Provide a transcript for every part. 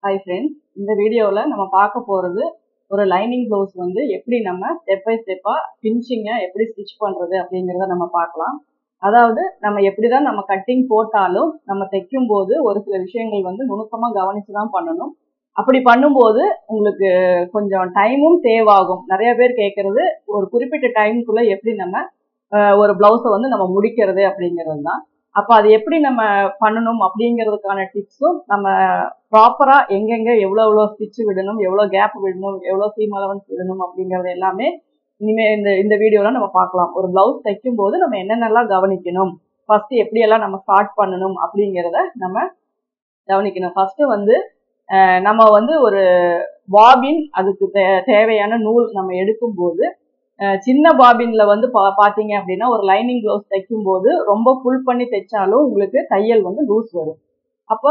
hi friends இந்த வீடியோவில் நம்ம பார்க்க போகிறது ஒரு லைனிங் ப்ளவுஸ் வந்து எப்படி நம்ம ஸ்டெப் பை ஸ்டெப்பாக பின்ச்சிங்கை எப்படி ஸ்டிச் பண்ணுறது அப்படிங்கிறத நம்ம பார்க்கலாம் அதாவது நம்ம எப்படி தான் நம்ம கட்டிங் போட்டாலும் நம்ம தைக்கும் போது ஒரு சில விஷயங்கள் வந்து நுணுக்கமாக கவனித்து தான் பண்ணணும் அப்படி பண்ணும்போது உங்களுக்கு கொஞ்சம் டைமும் தேவாகும் நிறைய பேர் கேட்குறது ஒரு குறிப்பிட்ட டைமுக்குள்ளே எப்படி நம்ம அஹ், ஒரு ப்ளவுஸை வந்து நம்ம முடிக்கிறது அப்படிங்கிறது தான் அப்போ அது எப்படி நம்ம பண்ணணும் அப்படிங்கிறதுக்கான டிப்ஸும் நம்ம ப்ராப்பராக எங்கெங்க எவ்வளோ எவ்வளோ ஸ்டிச் விடணும் எவ்வளோ கேப் விடணும் எவ்வளோ சீம் அலவன்ஸ் விடணும் அப்படிங்கிறது எல்லாமே இனிமே இந்த இந்த வீடியோவில் நம்ம பார்க்கலாம் ஒரு ப்ளவுஸ் தைக்கும் போது நம்ம என்னென்னலாம் கவனிக்கணும் ஃபர்ஸ்ட் எப்படியெல்லாம் நம்ம ஸ்டார்ட் பண்ணணும் அப்படிங்கிறத நம்ம கவனிக்கணும் ஃபர்ஸ்ட் வந்து அஹ், நம்ம வந்து ஒரு பாபின் அதுக்கு தே தேவையான நூல் நம்ம எடுக்கும்போது அஹ், சின்ன பாபின்ல வந்து பா பார்த்தீங்க அப்படின்னா ஒரு லைனிங் ப்ளவுஸ் தைக்கும் போது ரொம்ப ஃபுல் பண்ணி தைச்சாலும் உங்களுக்கு தையல் வந்து லூஸ் வரும் அப்போ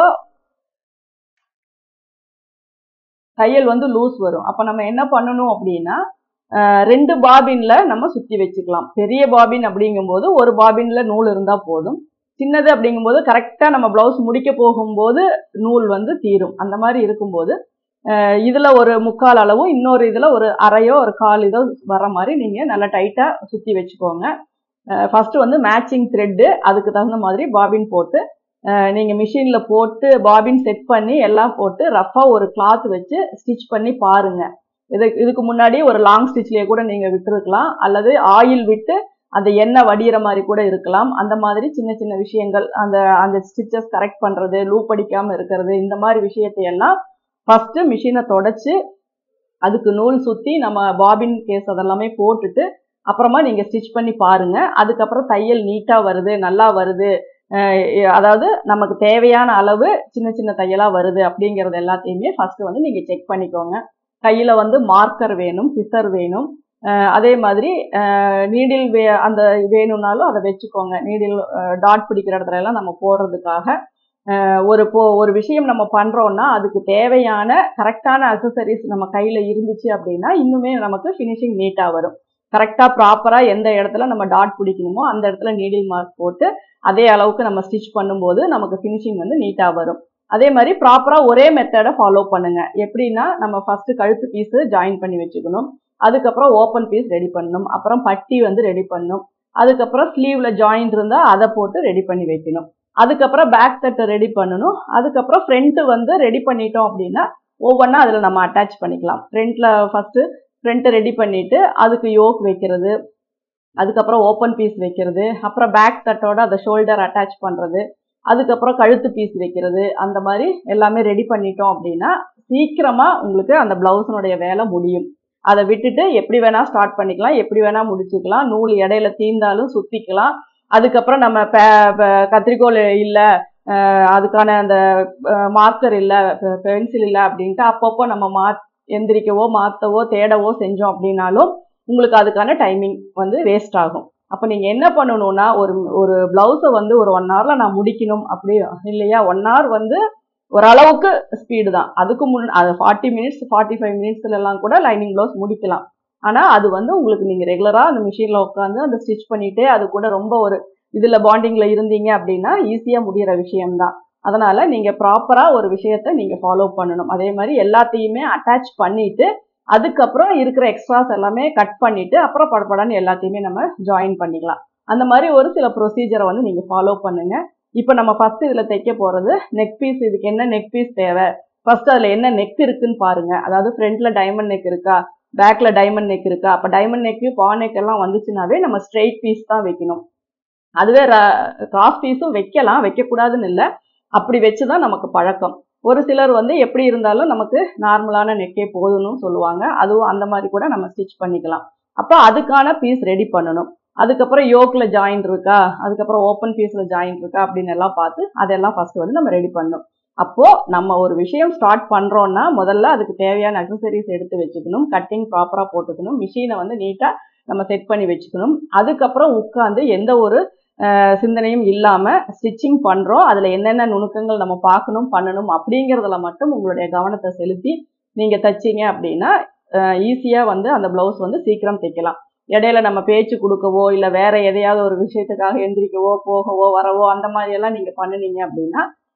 தையல் வந்து லூஸ் வரும் அப்போ நம்ம என்ன பண்ணணும் அப்படின்னா அஹ், ரெண்டு பாபின்ல நம்ம சுத்தி வச்சுக்கலாம் பெரிய பாபின் அப்படிங்கும்போது ஒரு பாபின்ல நூல் இருந்தா போதும் சின்னது அப்படிங்கும்போது கரெக்டா நம்ம பிளவுஸ் முடிக்க போகும்போது நூல் வந்து தீரும் அந்த மாதிரி இருக்கும்போது அஹ், இதுல ஒரு முக்கால் அளவும் இன்னொரு இதுல ஒரு அரையோ ஒரு கால் இதோ வர மாதிரி நீங்க நல்லா டைட்டா சுத்தி வச்சுக்கோங்க ஃபர்ஸ்ட் வந்து மேட்சிங் த்ரெட்டு அதுக்கு தகுந்த மாதிரி பாபின் போட்டு அஹ், நீங்க மிஷின்ல போட்டு பாபின் செட் பண்ணி எல்லாம் போட்டு ரஃபா ஒரு கிளாத் வச்சு ஸ்டிச் பண்ணி பாருங்க இது இதுக்கு முன்னாடி ஒரு லாங் ஸ்டிச்லயே கூட நீங்க விட்டுருக்கலாம் அல்லது ஆயில் விட்டு அந்த எண்ணெய் வடிகிற மாதிரி கூட இருக்கலாம் அந்த மாதிரி சின்ன சின்ன விஷயங்கள் அந்த அந்த ஸ்டிச்சஸ் கரெக்ட் பண்றது லூப் அடிக்காம இருக்கிறது இந்த மாதிரி விஷயத்தை எல்லாம் ஃபர்ஸ்ட் மிஷினை தொடச்சு அதுக்கு நூல் சுத்தி நம்ம பாபின் கேஸ் அதெல்லாமே போட்டுட்டு அப்புறமா நீங்க ஸ்டிச் பண்ணி பாருங்க அதுக்கப்புறம் தையல் நீட்டா வருது நல்லா வருது அஹ் அதாவது நமக்கு தேவையான அளவு சின்ன சின்ன தையலா வருது அப்படிங்கறது எல்லாத்தையுமே ஃபர்ஸ்ட் வந்து நீங்க செக் பண்ணிக்கோங்க கையில வந்து மார்க்கர் வேணும் சிசர் வேணும் அஹ் அதே மாதிரி நீடில் வே அந்த வேணும்னாலும் அதை வச்சுக்கோங்க நீடில் டாட் பிடிக்கிற இடத்துல எல்லாம் நம்ம போடுறதுக்காக அஹ் ஒரு போ ஒரு விஷயம் நம்ம பண்றோம்னா அதுக்கு தேவையான கரெக்டான அசசரிஸ் நம்ம கையில இருந்துச்சு அப்படின்னா இன்னுமே நமக்கு ஃபினிஷிங் நீட்டா வரும் கரெக்டா ப்ராப்பரா எந்த இடத்துல நம்ம டாட் பிடிக்கணுமோ அந்த இடத்துல நீடில் மார்க் போட்டு அதே அளவுக்கு நம்ம ஸ்டிச் பண்ணும்போது நமக்கு ஃபினிஷிங் வந்து நீட்டா வரும் அதே மாதிரி ப்ராப்பரா ஒரே மெத்தடை ஃபாலோ பண்ணுங்க எப்படின்னா நம்ம ஃபர்ஸ்ட் கழுத்து பீஸ் ஜாயின் பண்ணி வச்சுக்கணும் அதுக்கப்புறம் ஓப்பன் பீஸ் ரெடி பண்ணணும் அப்புறம் பட்டி வந்து ரெடி பண்ணணும் அதுக்கப்புறம் ஸ்லீவ்ல ஜாயின் இருந்தா அதை போட்டு ரெடி பண்ணி வைக்கணும் அதுக்கப்புறம் பேக் தட்டை ரெடி பண்ணணும் அதுக்கப்புறம் ஃப்ரண்ட் வந்து ரெடி பண்ணிட்டோம் அப்படின்னா ஒவ்வொன்றா அதில் நம்ம அட்டாச் பண்ணிக்கலாம் ஃப்ரண்ட்ல ஃபர்ஸ்ட் ஃப்ரண்ட் ரெடி பண்ணிட்டு அதுக்கு யோக் வைக்கிறது அதுக்கப்புறம் ஓப்பன் பீஸ் வைக்கிறது அப்புறம் பேக் தட்டோட அதை ஷோல்டர் அட்டாச் பண்றது அதுக்கப்புறம் கழுத்து பீஸ் வைக்கிறது அந்த மாதிரி எல்லாமே ரெடி பண்ணிட்டோம் அப்படின்னா சீக்கிரமா உங்களுக்கு அந்த பிளவுஸினுடைய வேலை முடியும் அதை விட்டுட்டு எப்படி வேணா ஸ்டார்ட் பண்ணிக்கலாம் எப்படி வேணா முடிச்சுக்கலாம் நூல் இடையில தீந்தாலும் சுத்திக்கலாம் அதுக்கப்புறம் நம்ம பே- பே- கத்திரிக்கோல் இல்லை அதுக்கான அந்த மார்க்கர் இல்லை பென்சில் இல்லை அப்படின்ட்டு அப்பப்போ நம்ம மா எந்திரிக்கவோ மாற்றவோ தேடவோ செஞ்சோம் அப்படின்னாலும் உங்களுக்கு அதுக்கான டைமிங் வந்து வேஸ்ட் ஆகும் அப்போ நீங்கள் என்ன பண்ணணும்னா ஒரு ஒரு ப்ளவுஸை வந்து ஒரு ஒன் ஹவரில் நான் முடிக்கணும் அப்படி இல்லையா ஒன் ஹவர் வந்து ஓரளவுக்கு ஸ்பீடு தான் அதுக்கு முன் அது ஃபார்ட்டி மினிட்ஸ் ஃபார்ட்டி ஃபைவ் மினிட்ஸ்ல எல்லாம் கூட லைனிங் ப்ளவுஸ் முடிக்கலாம் ஆனால் அது வந்து உங்களுக்கு நீங்கள் ரெகுலராக அந்த மிஷினில் உட்காந்து அந்த ஸ்டிச் பண்ணிட்டு அது கூட ரொம்ப ஒரு இதில் பாண்டிங்கில் இருந்தீங்க அப்படின்னா ஈஸியாக முடியிற விஷயம்தான் அதனால நீங்கள் ப்ராப்பராக ஒரு விஷயத்த நீங்கள் ஃபாலோ பண்ணணும் அதே மாதிரி எல்லாத்தையுமே அட்டாச் பண்ணிட்டு அதுக்கப்புறம் இருக்கிற எக்ஸ்ட்ராஸ் எல்லாமே கட் பண்ணிட்டு அப்புறம் படப்படன்னு எல்லாத்தையுமே நம்ம ஜாயின் பண்ணிக்கலாம் அந்த மாதிரி ஒரு சில ப்ரொசீஜரை வந்து நீங்கள் ஃபாலோ பண்ணுங்க இப்போ நம்ம ஃபர்ஸ்ட் இதில் தைக்க போகிறது நெக் பீஸ் இதுக்கு என்ன நெக் பீஸ் தேவை ஃபர்ஸ்ட் அதில் என்ன நெக் இருக்குன்னு பாருங்க அதாவது ஃப்ரண்ட்ல டைமண்ட் நெக் இருக்கா பேக்ல டைமண்ட் நெக் இருக்கா அப்போ டைமண்ட் நெக்கு பா நெக் எல்லாம் வந்துச்சுனாவே நம்ம ஸ்ட்ரெயிட் பீஸ் தான் வைக்கணும் அதுவே கிராஸ் பீஸும் வைக்கலாம் வைக்கக்கூடாதுன்னு இல்லை அப்படி வச்சு தான் நமக்கு பழக்கம் ஒரு சிலர் வந்து எப்படி இருந்தாலும் நமக்கு நார்மலான நெக்கே போதும்னு சொல்லுவாங்க அதுவும் அந்த மாதிரி கூட நம்ம ஸ்டிச் பண்ணிக்கலாம் அப்போ அதுக்கான பீஸ் ரெடி பண்ணணும் அதுக்கப்புறம் யோக்கில் ஜாயின் இருக்கா அதுக்கப்புறம் ஓப்பன் பீஸில் ஜாயின் இருக்கா அப்படின்னு எல்லாம் பார்த்து அதெல்லாம் ஃபர்ஸ்ட் வந்து நம்ம ரெடி பண்ணணும் அப்போ நம்ம ஒரு விஷயம் ஸ்டார்ட் பண்றோம்னா முதல்ல அதுக்கு தேவையான அக்சசரிஸ் எடுத்து வச்சுக்கணும் கட்டிங் ப்ராப்பரா போட்டுக்கணும் மிஷினை வந்து நீட்டா நம்ம செட் பண்ணி வச்சுக்கணும் அதுக்கப்புறம் உட்காந்து எந்த ஒரு அஹ், சிந்தனையும் இல்லாம ஸ்டிச்சிங் பண்றோம் அதுல என்னென்ன நுணுக்கங்கள் நம்ம பார்க்கணும் பண்ணணும் அப்படிங்கறதுல மட்டும் உங்களுடைய கவனத்தை செலுத்தி நீங்க தச்சீங்க அப்படின்னா ஈஸியா வந்து அந்த பிளவுஸ் வந்து சீக்கிரம் தைக்கலாம் இடையில நம்ம பேச்சு கொடுக்கவோ இல்ல வேற எதையாவது ஒரு விஷயத்துக்காக எந்திரிக்கவோ போகவோ வரவோ அந்த மாதிரி எல்லாம் நீங்க பண்ணுனீங்க அப்படின்னா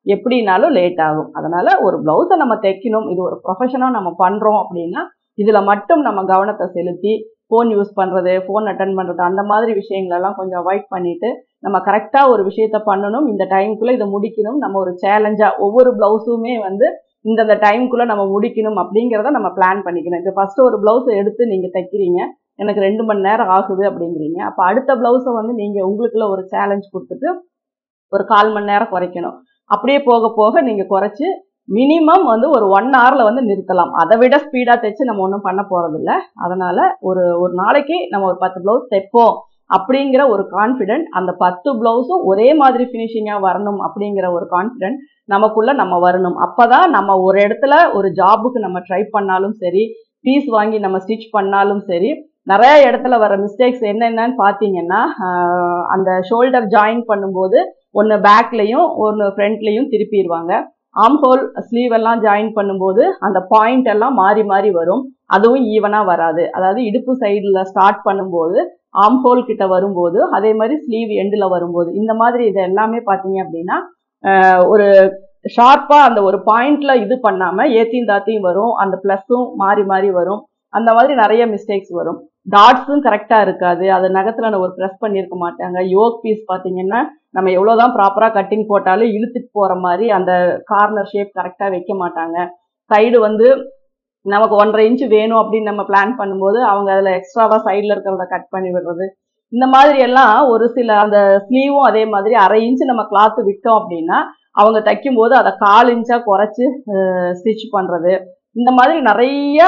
எப்படினாலும் லேட் ஆகும் அதனால ஒரு பிளவுஸை நம்ம தைக்கணும் இது ஒரு ப்ரொஃபஷனாக நம்ம பண்றோம் அப்படின்னா இதுல மட்டும் நம்ம கவனத்தை செலுத்தி ஃபோன் யூஸ் பண்றது ஃபோன் அட்டன் பண்றது அந்த மாதிரி விஷயங்களெல்லாம் கொஞ்சம் அவாய்ட் பண்ணிட்டு நம்ம கரெக்டா ஒரு விஷயத்த பண்ணணும் இந்த டைம்குள்ள இதை முடிக்கணும் நம்ம ஒரு சேலஞ்சா ஒவ்வொரு பிளவுஸுமே வந்து இந்தந்த டைம்குள்ள நம்ம முடிக்கணும் அப்படிங்கிறத நம்ம பிளான் பண்ணிக்கணும் இப்போ ஃபர்ஸ்ட் ஒரு பிளவுஸை எடுத்து நீங்க தைக்கிறீங்க எனக்கு ரெண்டு மணி நேரம் ஆகுது அப்படிங்கிறீங்க அப்போ அடுத்த பிளவுஸை வந்து நீங்க உங்களுக்குள்ள ஒரு சேலஞ்ச் கொடுத்துட்டு ஒரு கால் மணி நேரம் குறைக்கணும் அப்படியே போக போக நீங்க குறைச்சு மினிமம் வந்து ஒரு ஒன் ஹவர்ல வந்து நிறுத்தலாம் அதை விட ஸ்பீடா தைச்சு நம்ம ஒன்றும் பண்ண போறதில்ல அதனால ஒரு ஒரு நாளைக்கு நம்ம ஒரு பத்து பிளவுஸ் தைப்போம் அப்படிங்கிற ஒரு கான்ஃபிடென்ட் அந்த பத்து பிளவுஸும் ஒரே மாதிரி ஃபினிஷிங்காக வரணும் அப்படிங்கிற ஒரு கான்ஃபிடென்ட் நமக்குள்ள நம்ம வரணும் அப்பதான் நம்ம ஒரு இடத்துல ஒரு ஜாபுக்கு நம்ம ட்ரை பண்ணாலும் சரி பீஸ் வாங்கி நம்ம ஸ்டிச் பண்ணாலும் சரி நிறைய இடத்துல வர மிஸ்டேக்ஸ் என்னென்னன்னு பார்த்தீங்கன்னா ஆஹ் அந்த ஷோல்டர் ஜாயின் பண்ணும்போது ஒன்று பேக்லையும் ஒன்று ஃப்ரண்ட்லையும் திருப்பிடுவாங்க ஆம் ஹோல் ஸ்லீவ் எல்லாம் ஜாயின் பண்ணும்போது அந்த பாயிண்ட் எல்லாம் மாறி மாறி வரும் அதுவும் ஈவனா வராது அதாவது இடுப்பு சைடில் ஸ்டார்ட் பண்ணும்போது ஆம் ஹோல் கிட்ட வரும்போது அதே மாதிரி ஸ்லீவ் எண்டில் வரும்போது இந்த மாதிரி இது எல்லாமே பார்த்தீங்க அப்படின்னா ஆஹ் ஒரு ஷார்ப்பா அந்த ஒரு பாயிண்ட்ல இது பண்ணாம ஏத்தியும் தாத்தியும் வரும் அந்த பிளஸும் மாறி மாறி வரும் அந்த மாதிரி நிறைய மிஸ்டேக்ஸ் வரும் டாட்ஸும் கரெக்டா இருக்காது அது நகத்துல ஒரு ப்ரெஸ் பண்ணியிருக்க மாட்டாங்க யோக் பீஸ் பாத்தீங்கன்னா நம்ம எவ்வளவுதான் ப்ராப்பரா கட்டிங் போட்டாலும் இழுத்துட்டு போற மாதிரி அந்த கார்னர் ஷேப் கரெக்டா வைக்க மாட்டாங்க சைடு வந்து நமக்கு ஒன்றரை இன்ச் வேணும் அப்படின்னு நம்ம பிளான் பண்ணும்போது அவங்க அதுல எக்ஸ்ட்ராவா சைடுல இருக்கிறத கட் பண்ணி விடுறது இந்த மாதிரி எல்லாம் ஒரு சில அந்த ஸ்லீவும் அதே மாதிரி அரை இன்ச் நம்ம கிளாத் விட்டோம் அப்படின்னா அவங்க தைக்கும் போது அதை கால் இன்ச்சா குறைச்சு ஸ்டிச் பண்றது இந்த மாதிரி நிறைய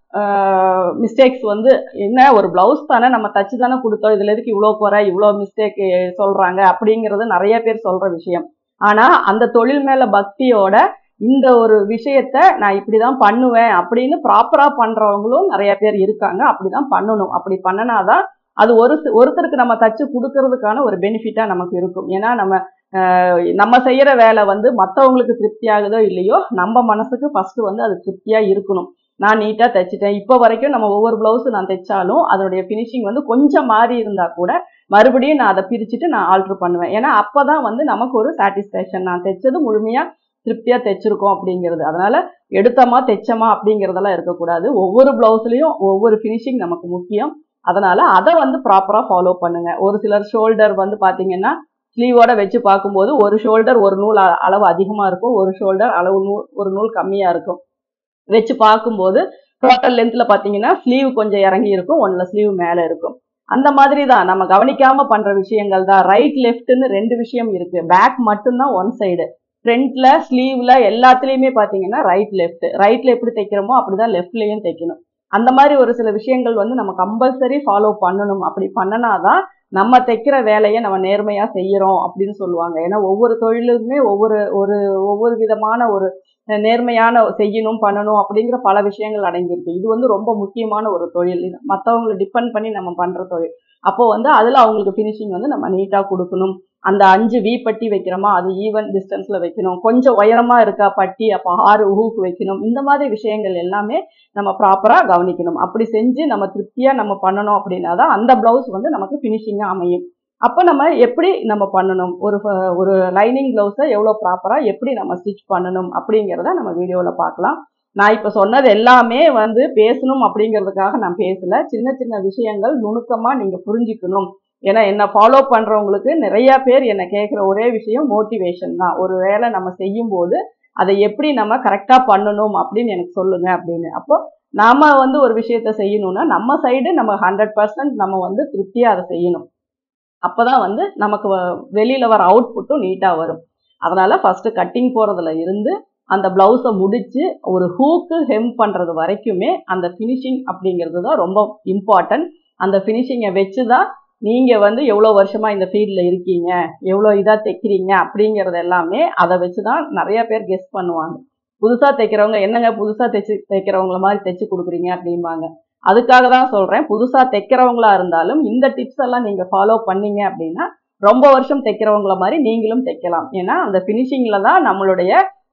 மிஸ்டேக்ஸ் வந்து என்ன ஒரு பிளவுஸ் தானே நம்ம தச்சு தானே கொடுத்தோம் இதுல எதுக்கு இவ்வளோ குறை இவ்வளோ மிஸ்டேக் சொல்றாங்க அப்படிங்கிறது நிறைய பேர் சொல்ற விஷயம் ஆனா அந்த தொழில் மேல பக்தியோட இந்த ஒரு விஷயத்த நான் இப்படிதான் பண்ணுவேன் அப்படின்னு ப்ராப்பரா பண்றவங்களும் நிறைய பேர் இருக்காங்க அப்படிதான் பண்ணணும் அப்படி பண்ணனாதான் அது ஒரு சி- ஒருத்தருக்கு நம்ம தச்சு கொடுக்கறதுக்கான ஒரு பெனிஃபிட்டா நமக்கு இருக்கும் ஏன்னா நம்ம ஆஹ் நம்ம செய்யற வேலை வந்து மற்றவங்களுக்கு திருப்தி ஆகுதோ இல்லையோ நம்ம மனசுக்கு ஃபர்ஸ்ட் வந்து அது திருப்தியா இருக்கணும் நான் நீட்டா தைச்சிட்டேன் இப்போ வரைக்கும் நம்ம ஒவ்வொரு பிளவுஸ் நான் தைச்சாலும் அதனுடைய ஃபினிஷிங் வந்து கொஞ்சம் மாறி இருந்தா கூட மறுபடியும் நான் அதை பிரிச்சுட்டு நான் ஆல்டர் பண்ணுவேன் ஏன்னா அப்பதான் வந்து நமக்கு ஒரு சாட்டிஸ்ஃபேக்ஷன் நான் தைச்சது முழுமையா திருப்தியா தைச்சிருக்கோம் அப்படிங்கிறது அதனால எடுத்தமா தைச்சமா அப்படிங்கிறதெல்லாம் இருக்கக்கூடாது ஒவ்வொரு பிளவுஸ்லயும் ஒவ்வொரு ஃபினிஷிங் நமக்கு முக்கியம் அதனால அதை வந்து ப்ராப்பரா ஃபாலோ பண்ணுங்க ஒரு சிலர் ஷோல்டர் வந்து பாத்தீங்கன்னா ஸ்லீவோட வச்சு பார்க்கும்போது ஒரு ஷோல்டர் ஒரு நூல் அ- அளவு அதிகமா இருக்கும் ஒரு ஷோல்டர் அளவு நூல் ஒரு நூல் கம்மியா இருக்கும் வச்சு பார்க்கும்போது டோட்டல் லென்த்ல பாத்தீங்கன்னா ஸ்லீவ் கொஞ்சம் இறங்கி இருக்கும் ஒன்ல ஸ்லீவ் மேல இருக்கும் அந்த மாதிரி தான் நம்ம கவனிக்காம பண்ற விஷயங்கள் தான் ரைட் லெஃப்ட்னு ரெண்டு விஷயம் இருக்கு பேக் மட்டும்தான் ஒன் சைடு ஃப்ரண்ட்ல ஸ்லீவ்ல எல்லாத்துலயுமே பாத்தீங்கன்னா ரைட் லெஃப்ட் ரைட்ல எப்படி தைக்கிறோமோ அப்படிதான் லெஃப்ட்லயும் தைக்கணும் அந்த மாதிரி ஒரு சில விஷயங்கள் வந்து நம்ம கம்பல்சரி ஃபாலோ பண்ணணும் அப்படி பண்ணனாதான் நம்ம தைக்கிற வேலையை நம்ம நேர்மையா செய்யறோம் அப்படின்னு சொல்லுவாங்க ஏன்னா ஒவ்வொரு தொழிலுமே ஒவ்வொரு ஒரு ஒவ்வொரு விதமான ஒரு நேர்மையான செய்யணும் பண்ணணும் அப்படிங்கிற பல விஷயங்கள் அடங்கியிருக்கு இது வந்து ரொம்ப முக்கியமான ஒரு தொழில் இது மற்றவங்களை டிபெண்ட் பண்ணி நம்ம பண்ற தொழில் அப்போ வந்து அதுல அவங்களுக்கு ஃபினிஷிங் வந்து நம்ம நீட்டா கொடுக்கணும் அந்த அஞ்சு வி பட்டி வைக்கிறோமா அது ஈவன் டிஸ்டன்ஸ்ல வைக்கணும் கொஞ்சம் உயரமா இருக்கா பட்டி அப்போ ஆறு ஹூக் வைக்கணும் இந்த மாதிரி விஷயங்கள் எல்லாமே நம்ம ப்ராப்பரா கவனிக்கணும் அப்படி செஞ்சு நம்ம திருப்தியா நம்ம பண்ணணும் அப்படின்னா தான் அந்த பிளவுஸ் வந்து நமக்கு ஃபினிஷிங்கா அமையும் அப்போ நம்ம எப்படி நம்ம பண்ணணும் ஒரு ஃப- ஒரு லைனிங் பிளவுஸை எவ்வளோ ப்ராப்பரா எப்படி நம்ம ஸ்டிச் பண்ணணும் அப்படிங்கிறத நம்ம வீடியோல பார்க்கலாம் நான் இப்போ சொன்னது எல்லாமே வந்து பேசணும் அப்படிங்கிறதுக்காக நான் பேசல சின்ன சின்ன விஷயங்கள் நுணுக்கமா நீங்க புரிஞ்சுக்கணும் ஏன்னா என்ன ஃபாலோ பண்றவங்களுக்கு நிறைய பேர் என்ன கேட்குற ஒரே விஷயம் மோட்டிவேஷன் தான் ஒரு வேலை நம்ம செய்யும் போது அதை எப்படி நம்ம கரெக்டா பண்ணணும் அப்படின்னு எனக்கு சொல்லுங்க அப்படின்னு அப்போ நாம வந்து ஒரு விஷயத்த செய்யணும்னா நம்ம சைடு நம்ம ஹண்ட்ரட் பர்சன்ட் நம்ம வந்து திருப்தியா அதை செய்யணும் அப்பதான் வந்து நமக்கு வ- வெளியில வர அவுட்புட்டும் நீட்டா வரும் அதனால ஃபர்ஸ்ட் கட்டிங் போறதுல இருந்து அந்த பிளவுஸை முடிச்சு ஒரு ஹூக்கு ஹெம் பண்றது வரைக்குமே அந்த ஃபினிஷிங் அப்படிங்கிறது தான் ரொம்ப இம்பார்ட்டன்ட் அந்த ஃபினிஷிங்கை வச்சு தான் நீங்க வந்து எவ்வளோ வருஷமா இந்த ஃபீல்டில் இருக்கீங்க எவ்வளோ இதாக தைக்கிறீங்க அப்படிங்கிறது எல்லாமே அதை வச்சு தான் நிறைய பேர் கெஸ் பண்ணுவாங்க புதுசா தைக்கிறவங்க என்னங்க புதுசா தைச்சு தைக்கிறவங்கள மாதிரி தைச்சு கொடுக்குறீங்க அப்படிம்பாங்க அதுக்காக தான் சொல்றேன் புதுசா தைக்கிறவங்களா இருந்தாலும் இந்த டிப்ஸ் எல்லாம் நீங்க ஃபாலோ பண்ணீங்க அப்படின்னா ரொம்ப வருஷம் தைக்கிறவங்கள மாதிரி நீங்களும் தைக்கலாம் ஏன்னா அந்த ஃபினிஷிங்ல தான் நம்மளுடைய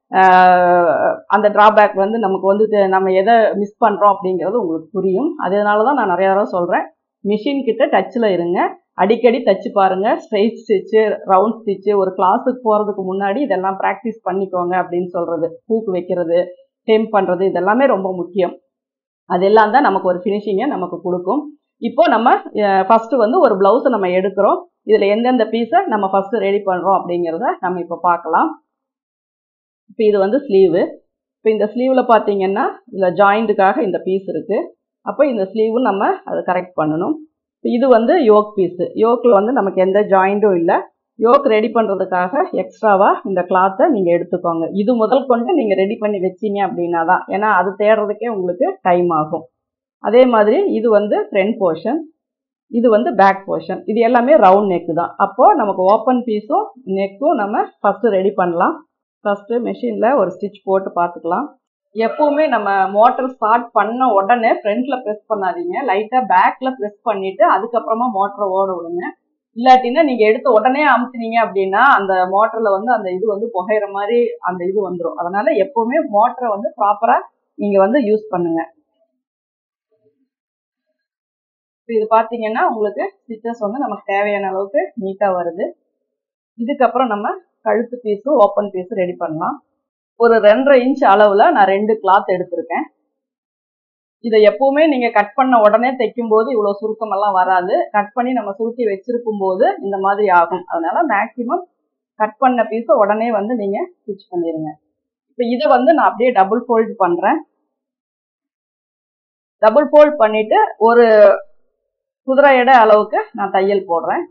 ஆஹ், அந்த டிராபேக் வந்து நமக்கு வந்து தெ- நம்ம எதை மிஸ் பண்றோம் அப்படிங்கிறது உங்களுக்கு புரியும் அதனால தான் நான் நிறைய தடவை சொல்றேன் மிஷின் கிட்ட டச்சில் இருங்க அடிக்கடி தச்சு பாருங்க ஸ்ட்ரெயிட் ஸ்டிச்சு ரவுண்ட் ஸ்டிச்சு ஒரு கிளாஸுக்கு போகிறதுக்கு முன்னாடி இதெல்லாம் ப்ராக்டிஸ் பண்ணிக்கோங்க அப்படின்னு சொல்கிறது பூக்கு வைக்கிறது டெம் பண்ணுறது இதெல்லாமே ரொம்ப முக்கியம் அதெல்லாம் தான் நமக்கு ஒரு ஃபினிஷிங்கை நமக்கு கொடுக்கும் இப்போ நம்ம ஃபஸ்ட்டு வந்து ஒரு ப்ளவுஸை நம்ம எடுக்கிறோம் இதில் எந்தெந்த பீஸை நம்ம ஃபஸ்ட்டு ரெடி பண்ணுறோம் அப்படிங்கிறத நம்ம இப்போ பார்க்கலாம் இப்போ இது வந்து ஸ்லீவு இப்போ இந்த ஸ்லீவில் பார்த்தீங்கன்னா இதில் ஜாயிண்ட்டுக்காக இந்த பீஸ் இருக்குது அப்போ இந்த ஸ்லீவும் நம்ம அதை கரெக்ட் பண்ணணும் இது வந்து யோக் பீஸு யோக்கில் வந்து நமக்கு எந்த ஜாயிண்ட்டும் இல்லை யோக் ரெடி பண்ணுறதுக்காக எக்ஸ்ட்ராவாக இந்த கிளாத்தை நீங்கள் எடுத்துக்கோங்க இது முதல் கொண்டு நீங்கள் ரெடி பண்ணி வச்சீங்க அப்படின்னா தான் ஏன்னா அது தேடுறதுக்கே உங்களுக்கு டைம் ஆகும் அதே மாதிரி இது வந்து ஃப்ரண்ட் போர்ஷன் இது வந்து பேக் போர்ஷன் இது எல்லாமே ரவுண்ட் நெக்கு தான் அப்போது நமக்கு ஓப்பன் பீஸும் நெக்கும் நம்ம ஃபஸ்ட்டு ரெடி பண்ணலாம் ஃபஸ்ட்டு மெஷினில் ஒரு ஸ்டிச் போட்டு பார்த்துக்கலாம் எப்பவுமே நம்ம மோட்டர் ஸ்டார்ட் பண்ண உடனே ஃப்ரண்ட்ல ப்ரெஸ் பண்ணாதீங்க லைட்டாக பேக்கில் ப்ரெஸ் பண்ணிவிட்டு அதுக்கப்புறமா மோட்டரை ஓட விடுங்க இல்லாட்டினா நீங்கள் எடுத்த உடனே அமுத்துனீங்க அப்படின்னா அந்த மோட்டரில் வந்து அந்த இது வந்து புகையிற மாதிரி அந்த இது வந்துடும் அதனால எப்பவுமே மோட்டரை வந்து ப்ராப்பராக நீங்கள் வந்து யூஸ் பண்ணுங்க இப்போ இது பார்த்தீங்கன்னா உங்களுக்கு ஸ்டிச்சஸ் வந்து நமக்கு தேவையான அளவுக்கு நீட்டாக வருது இதுக்கப்புறம் நம்ம கழுத்து பீஸும் ஓப்பன் பீஸும் ரெடி பண்ணலாம் ஒரு ரெண்டரை இன்ச் அளவில் நான் ரெண்டு கிளாத் எடுத்திருக்கேன் இதை எப்பவுமே நீங்கள் கட் பண்ண உடனே தைக்கும் போது இவ்வளோ சுருக்கமெல்லாம் வராது கட் பண்ணி நம்ம சுருட்டி வச்சிருக்கும் போது இந்த மாதிரி ஆகும் அதனால மேக்சிமம் கட் பண்ண பீஸை உடனே வந்து நீங்கள் ஸ்டிச் பண்ணிடுங்க இப்போ இதை வந்து நான் அப்படியே டபுள் ஃபோல்ட் பண்ணுறேன் டபுள் ஃபோல்ட் பண்ணிட்டு ஒரு குதிரை எடை அளவுக்கு நான் தையல் போடுறேன்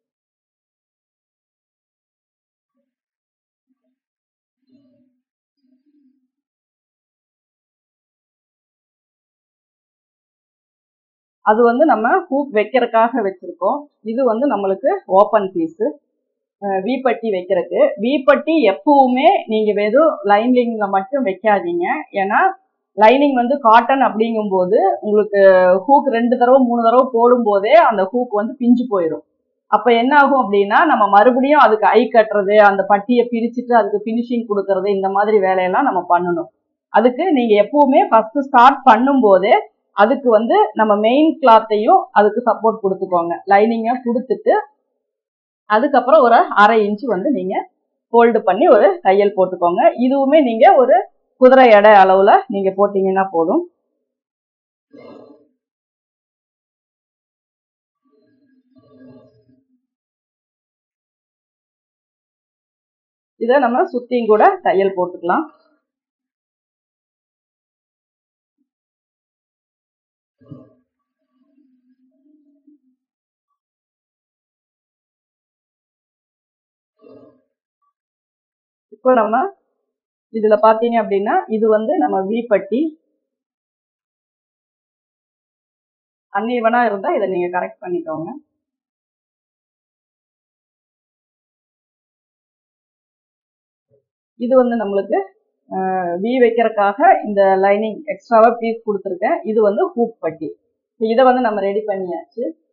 அது வந்து நம்ம ஹூக் வைக்கிறதுக்காக வச்சிருக்கோம் இது வந்து நம்மளுக்கு ஓப்பன் பீஸு வீப்பட்டி வைக்கிறதுக்கு வீப்பட்டி எப்பவுமே நீங்க வெறும் லைனிங்ல மட்டும் வைக்காதீங்க ஏன்னா லைனிங் வந்து காட்டன் அப்படிங்கும்போது உங்களுக்கு ஹூக் ரெண்டு தடவை மூணு தடவை போடும் போதே அந்த ஹூக் வந்து பிஞ்சு போயிடும் அப்ப என்ன ஆகும் அப்படின்னா நம்ம மறுபடியும் அதுக்கு ஐ கட்டுறது அந்த பட்டியை பிரிச்சுட்டு அதுக்கு பினிஷிங் கொடுக்கறது இந்த மாதிரி வேலையெல்லாம் நம்ம பண்ணணும் அதுக்கு நீங்க எப்பவுமே ஃபர்ஸ்ட் ஸ்டார்ட் பண்ணும் போதே அதுக்கு வந்து நம்ம மெயின் கிளாத்தையும் அதுக்கு சப்போர்ட் கொடுத்துக்கோங்க லைனிங்கை கொடுத்துட்டு அதுக்கப்புறம் ஒரு அரை இன்ச்சு வந்து நீங்க ஃபோல்டு பண்ணி ஒரு தையல் போட்டுக்கோங்க இதுவுமே நீங்க ஒரு குதிரை எடை அளவுல நீங்க போட்டீங்கன்னா போதும் இதை நம்ம சுத்தியும் கூட தையல் போட்டுக்கலாம் இப்போ நம்ம இதுல பாத்தீங்க அப்படின்னா இது வந்து நம்ம வி பட்டி அன்இவனா இருந்தா இதை நீங்க கரெக்ட் பண்ணிக்கோங்க இது வந்து நம்மளுக்கு வி வைக்கிறதுக்காக இந்த லைனிங் எக்ஸ்ட்ராவா பீஸ் கொடுத்துருக்கேன் இது வந்து ஹூப் பட்டி இதை வந்து நம்ம ரெடி பண்ணியாச்சு